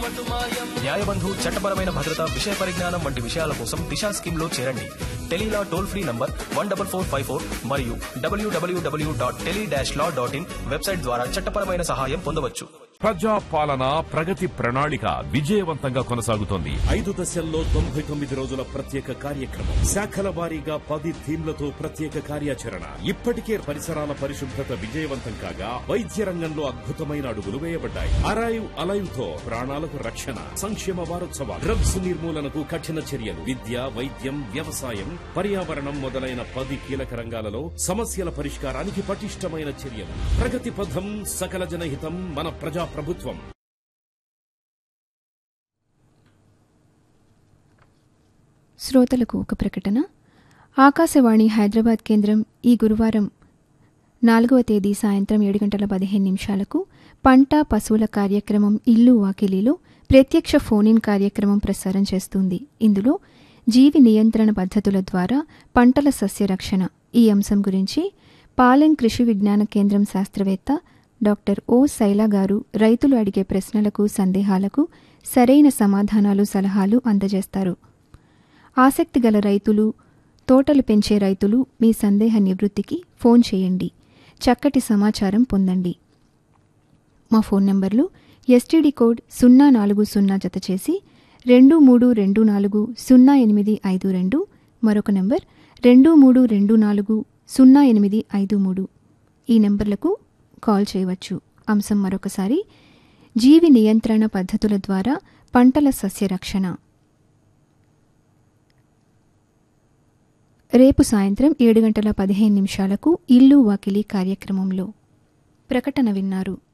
న్యాయబంధు చట్టపరమైన భద్రత విషయ పరిజ్ఞానం వంటి విషయాల కోసం దిశా స్కీమ్ లో చేరండి tele law toll free number one double four five four మరియు డబ్ల్యూడబ్ల్యూడబ్ల్యూ dot tele dash law dot in website ద్వారా చట్టపరమైన సహాయం పొందవచ్చు ప్రజా పాలన ప్రగతి ప్రణాళిక విజయవంతంగా కొనసాగుతోంది ఐదు దశల్లో తొంభై తొమ్మిది రోజుల ప్రత్యేక కార్యక్రమం శాఖల వారీగా పది థీమ్లతో ప్రత్యేక కార్యాచరణ ఇప్పటికే పరిసరాల పరిశుభ్రత విజయవంతం కాగా వైద్య రంగంలో అద్భుతమైన అడుగులు వేయబడ్డాయి అరైవ్ అలైవ్ తో ప్రాణాలకు రక్షణ సంక్షేమ వారోత్సవాలు డ్రగ్స్ నిర్మూలనకు కఠిన చర్యలు విద్య వైద్యం వ్యవసాయం పర్యావరణం మొదలైన పది కీలక రంగాలలో సమస్యల పరిష్కారానికి పటిష్టమైన చర్యలు ప్రగతి పథం సకల జనహితం మన ప్రజా ప్రభుత్వం శ్రోతలకు ఒక ప్రకటన ఆకాశవాణి హైదరాబాద్ కేంద్రం ఈ గురువారం నాలుగవ తేదీ సాయంత్రం ఏడు గంటల పదిహేను నిమిషాలకు పంట పశువుల కార్యక్రమం ఇల్లు వాకిలీలో ప్రత్యక్ష ఫోన్ ఇన్ కార్యక్రమం ప్రసారం చేస్తుంది ఇందులో జీవి నియంత్రణ పద్ధతుల ద్వారా పంటల సస్యరక్షణ ఈ అంశం గురించి పాలెం కృషి విజ్ఞాన కేంద్రం శాస్త్రవేత్త డాక్టర్ ఓ శైల గారు రైతులు అడిగే ప్రశ్నలకు సందేహాలకు సరైన సమాధానాలు సలహాలు అందజేస్తారు ఆసక్తి గల రైతులు తోటలు పెంచే రైతులు మీ సందేహ నివృత్తికి ఫోన్ చేయండి చక్కటి సమాచారం పొందండి మా ఫోన్ నంబర్లు ఎస్టీడీ కోడ్ సున్నా నాలుగు సున్నా జత చేసి రెండు మూడు రెండు నాలుగు సున్నా ఎనిమిది ఐదు రెండు మరొక నంబర్ రెండు మూడు రెండు నాలుగు సున్నా ఎనిమిది ఐదు మూడు ఈ నెంబర్లకు కాల్ చేయవచ్చు అంశం మరొకసారి జీవి నియంత్రణ పద్ధతుల ద్వారా పంటల సస్యరక్షణ రేపు సాయంత్రం ఏడు గంటల పదిహేను నిమిషాలకు ఇల్లు వాకిలి కార్యక్రమంలో ప్రకటన విన్నారు